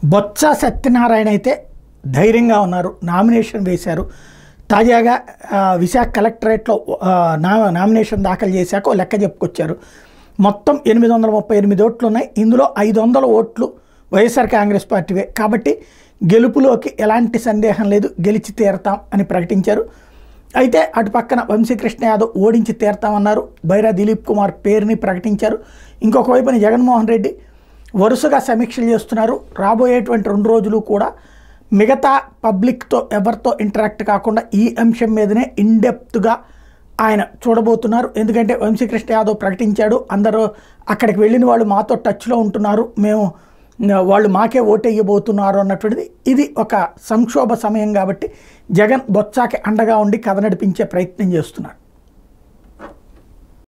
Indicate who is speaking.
Speaker 1: బొత్స సత్యనారాయణ అయితే ధైర్యంగా ఉన్నారు నామినేషన్ వేశారు తాజాగా ఆ, విశాఖ కలెక్టరేట్లో ఆ, నా నామినేషన్ దాఖలు చేశాక ఓ లెక్క చెప్పుకొచ్చారు మొత్తం ఎనిమిది వందల ముప్పై ఎనిమిది ఓట్లు ఉన్నాయి ఇందులో ఐదు వందల ఓట్లు వైఎస్ఆర్ కాంగ్రెస్ పార్టీవే కాబట్టి గెలుపులోకి ఎలాంటి సందేహం లేదు గెలిచి తీరతాం అని ప్రకటించారు అయితే అటు పక్కన వంశీకృష్ణ యాదవ్ ఓడించి తీరతామన్నారు బైరా దిలీప్ కుమార్ పేరుని ప్రకటించారు ఇంకొక వైపున జగన్మోహన్ రెడ్డి వరుసగా సమీక్షలు చేస్తున్నారు రాబోయేటువంటి రెండు రోజులు కూడా మిగతా పబ్లిక్తో ఎవరితో ఇంటరాక్ట్ కాకుండా ఈ అంశం మీదనే ఇన్డెప్త్గా ఆయన చూడబోతున్నారు ఎందుకంటే వంశీకృష్ణ యాదవ్ ప్రకటించాడు అందరూ అక్కడికి వెళ్ళిన వాళ్ళు మాతో టచ్లో ఉంటున్నారు మేము వాళ్ళు మాకే ఓటేయబోతున్నారు అన్నటువంటిది ఇది ఒక సంక్షోభ సమయం కాబట్టి జగన్ బొత్సాకి అండగా ఉండి కథ నడిపించే ప్రయత్నం చేస్తున్నారు